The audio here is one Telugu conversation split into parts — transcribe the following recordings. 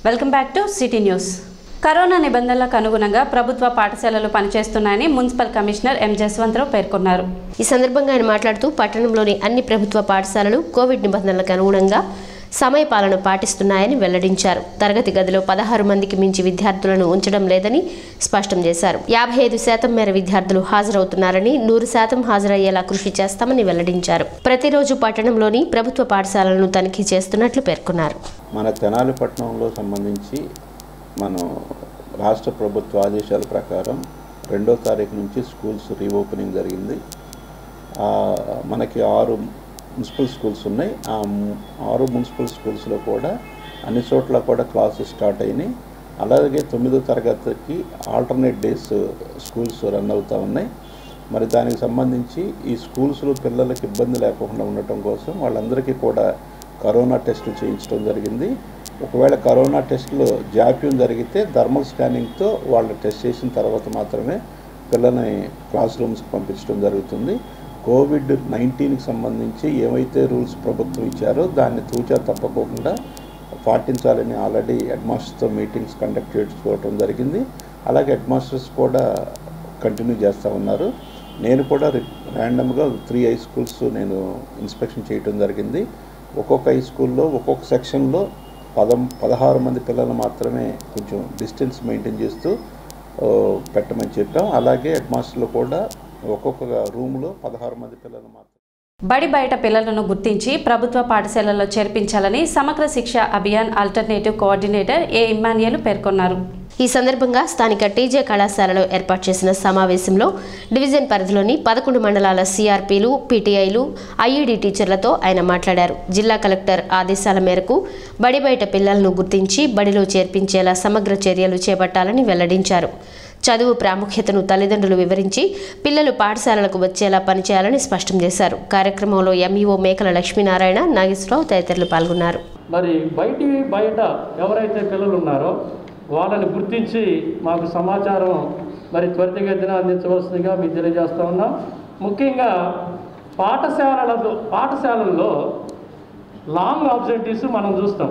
welcome back to city news corona నిబంధనలకు అనుగుణంగా ప్రభుత్వ పాఠశాలలు పనిచేస్తున్నాయని మున్సిపల్ కమిషనర్ ఎం జస్వంతరావు పేర్కొన్నారు ఈ సందర్భంగా ఆయన మాట్లాడుతూ పట్టణంలోని అన్ని ప్రభుత్వ పాఠశాలలు కోవిడ్ నిబంధనలకు అనుగుణంగా సమయపాలన పాటిస్తున్నాయని వెల్లడించారు తరగతి గదిలో పదహారు మందికి మించి విద్యార్థులను ఉంచడం లేదని స్పష్టం చేశారు యాభై ఐదు శాతం మేర విద్యార్థులు హాజరవుతున్నారని నూరు శాతం హాజరయ్యేలా కృషి చేస్తామని వెల్లడించారు ప్రతిరోజు పట్టణంలోని ప్రభుత్వ పాఠశాలలను తనిఖీ చేస్తున్నట్లు పేర్కొన్నారు మన తెనాలి పట్టణంలో సంబంధించి మనం రాష్ట్ర ప్రభుత్వ ఆదేశాల ప్రకారం రెండో తారీఖు నుంచి స్కూల్స్ రీఓపెనింగ్ జరిగింది ఆ, మనకి ఆరు మున్సిపల్ స్కూల్స్ ఉన్నాయి ఆ ము- ఆరు మున్సిపల్ స్కూల్స్లో కూడా అన్ని చోట్ల కూడా క్లాసెస్ స్టార్ట్ అయినాయి అలాగే తొమ్మిదో తరగతికి ఆల్టర్నేట్ డేస్ స్కూల్స్ రన్ అవుతూ ఉన్నాయి మరి దానికి సంబంధించి ఈ స్కూల్స్లో పిల్లలకి ఇబ్బంది లేకుండా ఉండటం కోసం వాళ్ళందరికీ కూడా కరోనా టెస్టులు చేయించడం జరిగింది ఒకవేళ కరోనా టెస్టులు జాప్యం జరిగితే థర్మల్ స్కానింగ్తో వాళ్ళు టెస్ట్ చేసిన తర్వాత మాత్రమే పిల్లల్ని క్లాస్ రూమ్స్కి పంపించడం జరుగుతుంది కోవిడ్ నైన్టీన్కి సంబంధించి ఏవైతే రూల్స్ ప్రభుత్వం ఇచ్చారో దాన్ని తూచా తప్పకుండా పాటించాలని ఆల్రెడీ హెడ్ మాస్టర్స్తో మీటింగ్స్ కండక్ట్ చేసుకోవడం జరిగింది అలాగే హెడ్ మాస్టర్స్ కూడా కంటిన్యూ చేస్తూ ఉన్నారు నేను కూడా ర్యాండమ్గా త్రీ హై స్కూల్స్ నేను ఇన్స్పెక్షన్ చేయడం జరిగింది ఒక్కొక్క హై స్కూల్లో ఒక్కొక్క సెక్షన్లో పదం పదహారు మంది పిల్లలు మాత్రమే కొంచెం డిస్టెన్స్ మెయింటైన్ చేస్తూ ఆ, పెట్టమని చెప్పాం అలాగే హెడ్ మాస్టర్లు కూడా ఒక్కొక్క రూమ్లో పదహారు మంది పిల్లలు మాత్రం బడి బయట పిల్లలను గుర్తించి ప్రభుత్వ పాఠశాలల్లో చేర్పించాలని Samagra Shiksha Abhiyan alternative coordinator A Emmanuel పేర్కొన్నారు ఈ సందర్భంగా స్థానిక టీజే కళాశాలలో ఏర్పాటు చేసిన సమావేశంలో డివిజన్ పరిధిలోని పదకొండు మండలాల సిఆర్పీలు పీటీఐలు ఐఈడి టీచర్లతో ఆయన మాట్లాడారు జిల్లా కలెక్టర్ ఆదేశాల మేరకు బడి బయట పిల్లలను గుర్తించి బడిలో చేర్పించేలా సమగ్ర చర్యలు చేపట్టాలని వెల్లడించారు చదువు ప్రాముఖ్యతను తల్లిదండ్రులు వివరించి పిల్లలు పాఠశాలలకు వచ్చేలా పనిచేయాలని స్పష్టం చేశారు కార్యక్రమంలో ఎంఈఓ మేకల లక్ష్మీనారాయణ నాగేశ్వరరావు తదితరులు పాల్గొన్నారు మరి బయటి బయట ఎవరైతే పిల్లలు ఉన్నారో వాళ్ళని గుర్తించి మాకు సమాచారం మరి త్వరితగతిన అందించవలసిందిగా మీకు తెలియజేస్తా ఉన్నాం ముఖ్యంగా పాఠశాలలతో పాఠశాలల్లో లాంగ్ ఆబ్సెంటీస్ మనం చూస్తాం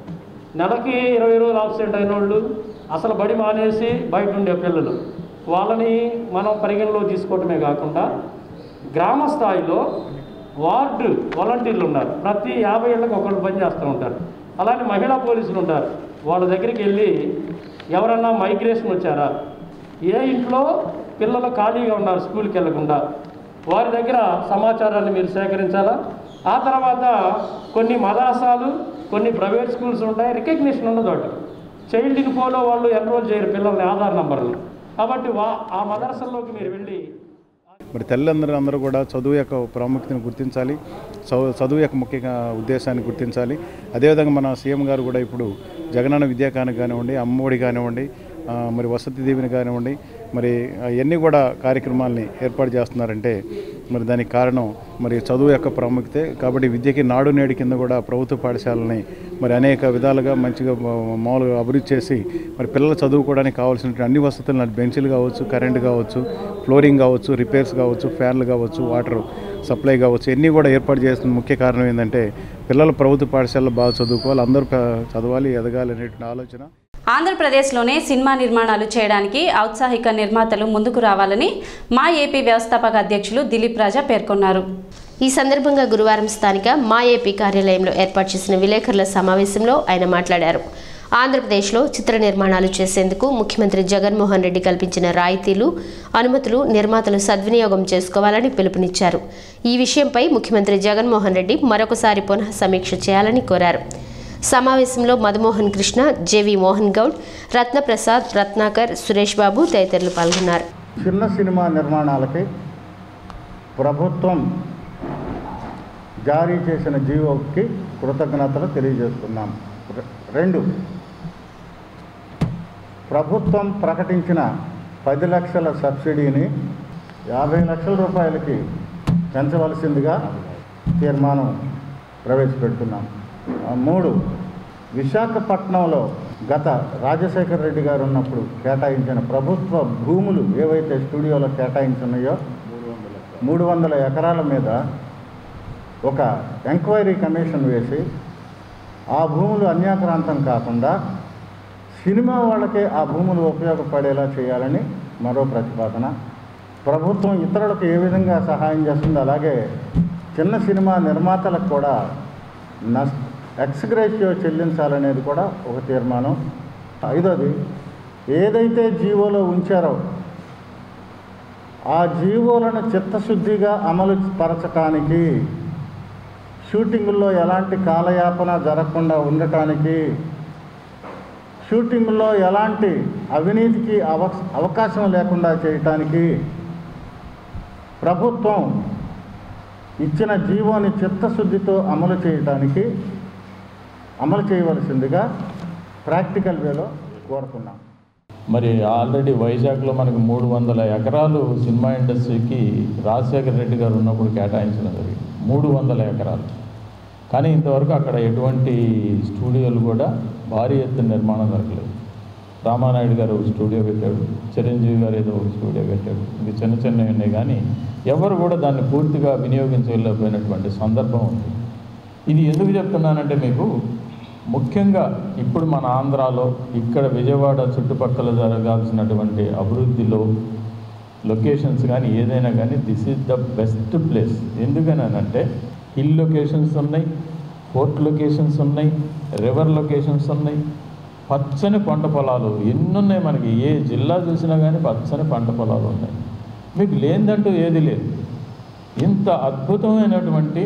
నెలకి ఇరవై రోజులు ఆబ్సెంట్ అయిన వాళ్ళు అసలు బడి మానేసి బయట ఉండే పిల్లలు వాళ్ళని మనం పరిగణలో తీసుకోవటమే కాకుండా గ్రామ స్థాయిలో వార్డు వాలంటీర్లు ఉన్నారు ప్రతి యాభై ఏళ్ళకి ఒకళ్ళు పనిచేస్తూ ఉంటారు అలానే మహిళా పోలీసులు ఉంటారు వాళ్ళ దగ్గరికి వెళ్ళి ఎవరన్నా మైగ్రేషన్ వచ్చారా ఏ ఇంట్లో పిల్లలు ఖాళీగా ఉన్నారు స్కూల్కి వెళ్లకుండా వారి దగ్గర సమాచారాన్ని మీరు సేకరించాలా ఆ తర్వాత కొన్ని మదరసాలు కొన్ని ప్రైవేట్ స్కూల్స్ ఉంటాయి రికగ్నిషన్ ఉండదు అటు చైల్డ్ ఇన్ఫోలో వాళ్ళు ఎన్రోల్ చేయరు పిల్లల్ని ఆధార్ నంబర్లు కాబట్టి వా ఆ మదరసల్లోకి మీరు వెళ్ళి మరి తల్లిదండ్రులు అందరూ కూడా చదువు యొక్క ప్రాముఖ్యతను గుర్తించాలి చదువు చదువు యొక్క ముఖ్య ఉద్దేశాన్ని గుర్తించాలి అదేవిధంగా మన సీఎం గారు కూడా ఇప్పుడు జగనన్న విద్యాకాను కానివ్వండి అమ్మఒడి కానివ్వండి ఆ, మరి వసతి దీవెని కానివ్వండి మరి అవన్నీ కూడా కార్యక్రమాల్ని ఏర్పాటు చేస్తున్నారంటే మరి దానికి కారణం మరి చదువు యొక్క ప్రాముఖ్యతే కాబట్టి విద్యకి నాడు నేడు కింద కూడా ప్రభుత్వ పాఠశాలని మరి అనేక విధాలుగా మంచిగా మా- మామూలుగా అభివృద్ధి చేసి మరి పిల్లలు చదువుకోవడానికి కావాల్సిన అన్ని వసతులు బెంచ్లు కావచ్చు కరెంట్ కావచ్చు ఫ్లోరింగ్ కావచ్చు రిపేర్స్ కావచ్చు ఫ్యాన్లు కావచ్చు వాటర్ సప్లై కావచ్చు ఇవన్నీ కూడా ఏర్పాటు చేస్తున్న ముఖ్య కారణం ఏంటంటే పిల్లలు ప్రభుత్వ పాఠశాలలో బాగా చదువుకోవాలి అందరూ ప- చదవాలి ఎదగాలి అనేటువంటి ఆలోచన ఆంధ్రప్రదేశ్లోనే సినిమా నిర్మాణాలు చేయడానికి ఔత్సాహిక నిర్మాతలు ముందుకు రావాలని మా ఏపీ వ్యవస్థాపక అధ్యక్షులు దిలీప్ రాజా పేర్కొన్నారు ఈ సందర్భంగా గురువారం స్థానిక మా ఏపీ కార్యాలయంలో ఏర్పాటు చేసిన విలేకరుల సమావేశంలో ఆయన మాట్లాడారు ఆంధ్రప్రదేశ్లో చిత్ర నిర్మాణాలు చేసేందుకు ముఖ్యమంత్రి జగన్మోహన్ రెడ్డి కల్పించిన రాయితీలు అనుమతులు నిర్మాతలు సద్వినియోగం చేసుకోవాలని పిలుపునిచ్చారు ఈ విషయంపై ముఖ్యమంత్రి జగన్మోహన్ రెడ్డి మరొకసారి పునః సమీక్ష చేయాలని కోరారు సమావేశంలో మధుమోహన్ కృష్ణ జేవి మోహన్ గౌడ్ రత్నప్రసాద్ రత్నాకర్ సురేష్ బాబు తదితరులు పాల్గొన్నారు చిన్న సినిమా నిర్మాణాలకి ప్రభుత్వం జారీ చేసిన జీవోకి కృతజ్ఞతలు తెలియజేస్తున్నాం రె- రెండు ప్రభుత్వం ప్రకటించిన పది లక్షల సబ్సిడీని యాభై లక్షల రూపాయలకి పెంచవలసిందిగా తీర్మానం ప్రవేశపెడుతున్నాం ఆ, మూడు విశాఖపట్నంలో గత రాజశేఖర రెడ్డి గారు ఉన్నప్పుడు కేటాయించిన ప్రభుత్వ భూములు ఏవైతే స్టూడియోలో కేటాయించున్నాయో మూడు వందల ఎకరాల మీద ఒక ఎంక్వైరీ కమిషన్ వేసి ఆ భూములు అన్యాక్రాంతం కాకుండా సినిమా వాళ్ళకే ఆ భూములు ఉపయోగపడేలా చేయాలని మరో ప్రతిపాదన ప్రభుత్వం ఇతరులకు ఏ విధంగా సహాయం చేస్తుందో అలాగే చిన్న సినిమా నిర్మాతలకు కూడా నష్ ఎక్స్గ్రేషియో చెల్లించాలనేది కూడా ఒక తీర్మానం ఐదోది ఏదైతే జీవోలో ఉంచారో ఆ జీవోలను చిత్తశుద్ధిగా అమలు పరచటానికి షూటింగుల్లో ఎలాంటి కాలయాపన జరగకుండా ఉండటానికి షూటింగ్లో ఎలాంటి అవినీతికి అవ అవకాశం లేకుండా చేయటానికి ప్రభుత్వం ఇచ్చిన జీవోని చిత్తశుద్ధితో అమలు చేయటానికి అమలు చేయవలసిందిగా ప్రాక్టికల్ వేలో కోరుతున్నాం మరి ఆల్రెడీ వైజాగ్లో మనకి మూడు వందల ఎకరాలు సినిమా ఇండస్ట్రీకి రాజశేఖర రెడ్డి గారు ఉన్నప్పుడు కేటాయించడం జరిగింది మూడు వందల ఎకరాలు కానీ ఇంతవరకు అక్కడ ఎటువంటి స్టూడియోలు కూడా భారీ ఎత్తున నిర్మాణం జరగలేదు రామానాయుడు గారు ఒక స్టూడియో పెట్టాడు చిరంజీవి గారు ఏదో ఒక స్టూడియో పెట్టాడు ఇది చిన్న చిన్నవి ఉన్నాయి కానీ ఎవరు కూడా దాన్ని పూర్తిగా వినియోగించలేకపోయినటువంటి సందర్భం ఉంది ఇది ఎందుకు చెప్తున్నానంటే మీకు ముఖ్యంగా ఇప్పుడు మన ఆంధ్రాలో ఇక్కడ విజయవాడ చుట్టుపక్కల జరగాల్సినటువంటి అభివృద్ధిలో లొకేషన్స్ కానీ ఏదైనా కానీ this is the best place ఎందుకనంటే హిల్ లొకేషన్స్ ఉన్నాయి పోర్ట్ లొకేషన్స్ ఉన్నాయి రివర్ లొకేషన్స్ ఉన్నాయి పచ్చని పంట పొలాలు ఎన్ని ఉన్నాయి మనకి ఏ జిల్లా చూసినా కానీ పచ్చని పంట పొలాలు ఉన్నాయి మీకు లేనిదంటూ ఏది లేదు ఇంత అద్భుతమైనటువంటి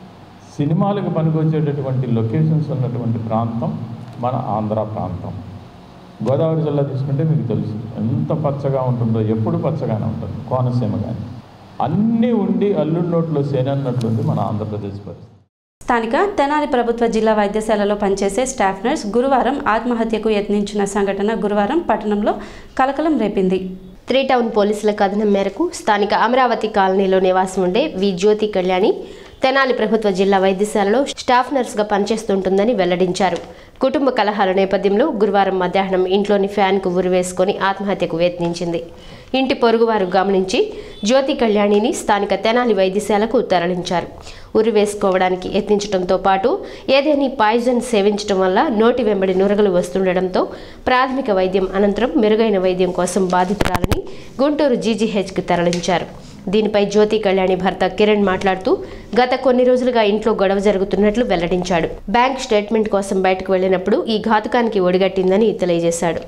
సినిమాలకు పనికొచ్చేటటువంటి లొకేషన్స్ ఉన్నటువంటి ప్రాంతం మన ఆంధ్ర ప్రాంతం గోదావరి జిల్లా తీసుకుంటే మీకు తెలుసు ఎంత పచ్చగా ఉంటుందో ఎప్పుడు పచ్చగానే ఉంటుంది కోనసీమ కానీ అన్నీ ఉండి అల్లుడి నోట్లో సేనన్నట్లుంది మన ఆంధ్రప్రదేశ్ పరిస్థితి స్థానిక తెనాలి ప్రభుత్వ జిల్లా వైద్యశాలలో పనిచేసే స్టాఫ్ నర్స్ గురువారం ఆత్మహత్యకు యత్నించిన సంఘటన గురువారం పట్టణంలో కలకలం రేపింది త్రీ టౌన్ పోలీసుల కథనం మేరకు స్థానిక అమరావతి కాలనీలో నివాసం ఉండే వి జ్యోతి కళ్యాణి తెనాలి ప్రభుత్వ జిల్లా వైద్యశాలలో స్టాఫ్ నర్సుగా పనిచేస్తుంటుందని వెల్లడించారు కుటుంబ కలహాల నేపథ్యంలో గురువారం మధ్యాహ్నం ఇంట్లోని ఫ్యాన్కు ఉరివేసుకొని ఆత్మహత్యకు యత్నించింది ఇంటి పొరుగువారు గమనించి జ్యోతి కళ్యాణిని స్థానిక తెనాలి వైద్యశాలకు తరలించారు ఉరి వేసుకోవడానికి యత్నించడంతో పాటు ఏదేని పాయిజన్ సేవించడం వల్ల నోటి వెంబడి నురగలు వస్తుండటంతో ప్రాథమిక వైద్యం అనంతరం మెరుగైన వైద్యం కోసం బాధితురాలని గుంటూరు జీజీహెచ్కి తరలించారు దీనిపై జ్యోతి కళ్యాణి భర్త కిరణ్ మాట్లాడుతూ గత కొన్ని రోజులుగా ఇంట్లో గొడవ జరుగుతున్నట్లు వెల్లడించాడు బ్యాంక్ స్టేట్మెంట్ కోసం బయటకు వెళ్లినప్పుడు ఈ ఘాతుకానికి ఒడిగట్టిందని తెలియజేశాడు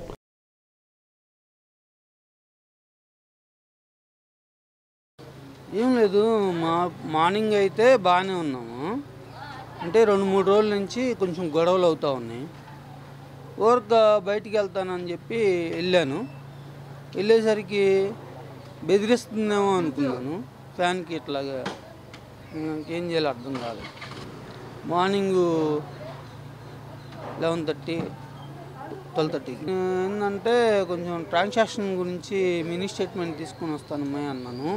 ఏం లేదు మా మార్నింగ్ అయితే బాగానే ఉన్నాము అంటే రెండు మూడు రోజుల నుంచి కొంచెం గొడవలు అవుతూ ఉన్నాయి ఊరక బయటికి వెళ్తానని చెప్పి వెళ్ళాను వెళ్ళేసరికి బెదిరిస్తుందేమో అనుకున్నాను ఫ్యాన్కి ఇట్లాగా ఇంకేం చేయాలో అర్థం కాలేదు మార్నింగ్ లెవెన్ థర్టీ ట్వెల్వ్ థర్టీకి ఏంటంటే కొంచెం ట్రాన్సాక్షన్ గురించి మినీ స్టేట్మెంట్ తీసుకొని వస్తానమ్మా అన్నాను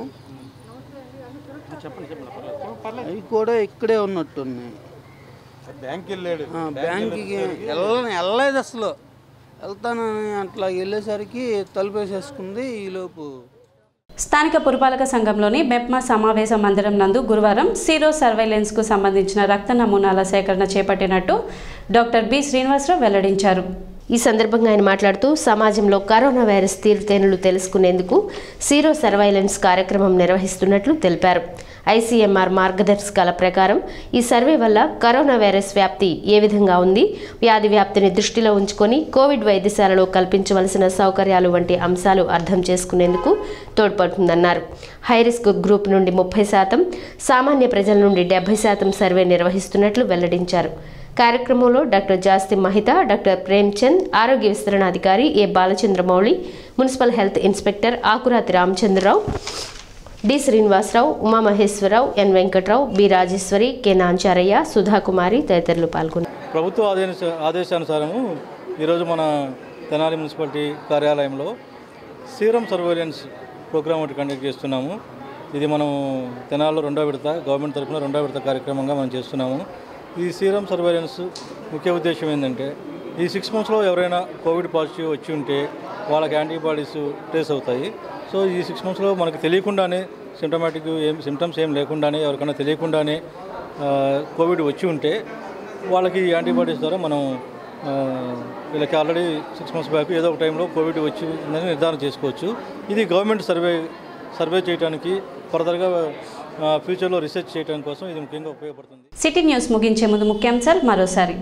అవి కూడా ఇక్కడే ఉన్నట్టున్నాయి బ్యాంక్ వెళ్ళాడు ఆ, బ్యాంక్కి వెళ్ళ వెళ్ళలేదు అసలు వెళ్తానని అట్లా వెళ్ళేసరికి తలుపు వేసేసుకుంది ఈలోపు స్థానిక పురపాలక సంఘంలోని మెప్మా సమావేశ మందిరం నందు గురువారం సీరో సర్వైలెన్స్కు సంబంధించిన రక్త నమూనాల సేకరణ చేపట్టినట్టు డాక్టర్ బి శ్రీనివాసరావు వెల్లడించారు ఈ సందర్భంగా ఆయన మాట్లాడుతూ సమాజంలో కరోనా వైరస్ తీరుతేనులు తెలుసుకునేందుకు సీరో సర్వైలెన్స్ కార్యక్రమం నిర్వహిస్తున్నట్లు తెలిపారు ఐసీఎంఆర్ మార్గదర్శకాల ప్రకారం ఈ సర్వే వల్ల కరోనా వైరస్ వ్యాప్తి ఏ విధంగా ఉంది వ్యాధి వ్యాప్తిని దృష్టిలో ఉంచుకొని కోవిడ్ వైద్యశాలలో కల్పించవలసిన సౌకర్యాలు వంటి అంశాలు అర్థం చేసుకునేందుకు తోడ్పడుతుందన్నారు హైరిస్క్ గ్రూప్ నుండి ముప్పై శాతం సామాన్య ప్రజల నుండి డెబ్బై శాతం సర్వే నిర్వహిస్తున్నట్లు వెల్లడించారు కార్యక్రమంలో డాక్టర్ జాస్తి మహిత డాక్టర్ ప్రేమ్చంద్ ఆరోగ్య విస్తరణాధికారి A Balachandramouli municipal health inspector Akurathi Ramachandrarao D Srinivasarao Umamaheswararao N Venkatrao B Rajeswari K Nancharaiah Sudhakumari తదితరులు పాల్గొన్నారు ప్రభుత్వ ఆదేశ ఆదేశానుసారము ఈరోజు మన తెనాలి మున్సిపాలిటీ కార్యాలయంలో సీరం సర్వేలెన్స్ ప్రోగ్రామ్ ఒకటి కండక్ట్ చేస్తున్నాము ఇది మనం తెనాలిలో రెండో విడత గవర్నమెంట్ తరఫున రెండో విడత కార్యక్రమంగా మనం చేస్తున్నాము ఈ సీరం సర్వేలెన్స్ ముఖ్య ఉద్దేశం ఏంటంటే ఈ సిక్స్ మంత్స్లో ఎవరైనా కోవిడ్ పాజిటివ్ వచ్చి ఉంటే వాళ్ళకి యాంటీబాడీస్ ట్రేస్ అవుతాయి సో ఈ సిక్స్ మంత్స్లో మనకు తెలియకుండానే సిమ్టమాటిక్ ఏం సిమ్టమ్స్ ఏం లేకుండానే ఎవరికైనా తెలియకుండానే ఆ, కోవిడ్ వచ్చి ఉంటే వాళ్ళకి యాంటీబాడీస్ ద్వారా మనం ఆ, వీళ్ళకి ఆల్రెడీ సిక్స్ మంత్స్ బ్యాక్ ఏదో ఒక టైంలో కోవిడ్ వచ్చి ఉందని నిర్ధారణ చేసుకోవచ్చు ఇది గవర్నమెంట్ సర్వే సర్వే చేయడానికి ఫర్దర్గా ఆ, ఫ్యూచర్లో రీసెర్చ్ చేయడానికి కోసం ఇది ముఖ్యంగా ఉపయోగపడుతుంది సిటీ న్యూస్ ముగించే ముందు ముఖ్యాంశాలు మరోసారి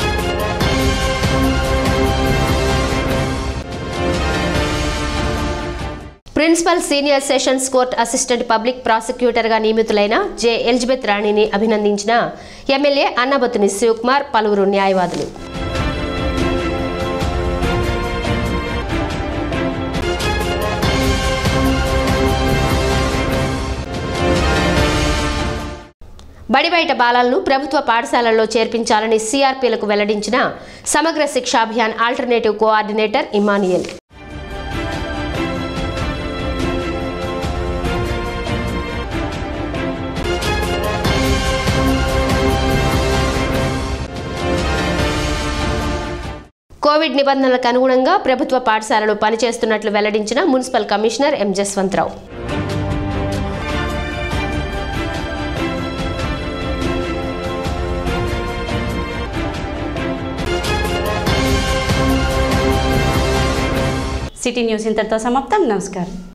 principal senior sessions court assistant public ప్రాసిక్యూటర్గా నియమితులైన జె ఎలిజబెత్ రాణిని అభినందించిన ఎమ్మెల్యే అన్నబతుని శివకుమార్ పలువురు న్యాయవాదులు బడి బయట బాలలను ప్రభుత్వ పాఠశాలల్లో చేర్పించాలని సిఆర్పీలకు వెల్లడించిన Samagra Shikshabhiyan alternative coordinator Emmanuel covid నిబంధనలకు అనుగుణంగా ప్రభుత్వ పాఠశాలలు పనిచేస్తున్నట్లు వెల్లడించిన municipal commissioner M Jaswantrao city news ఇంతటితో సమాప్తం నమస్కారం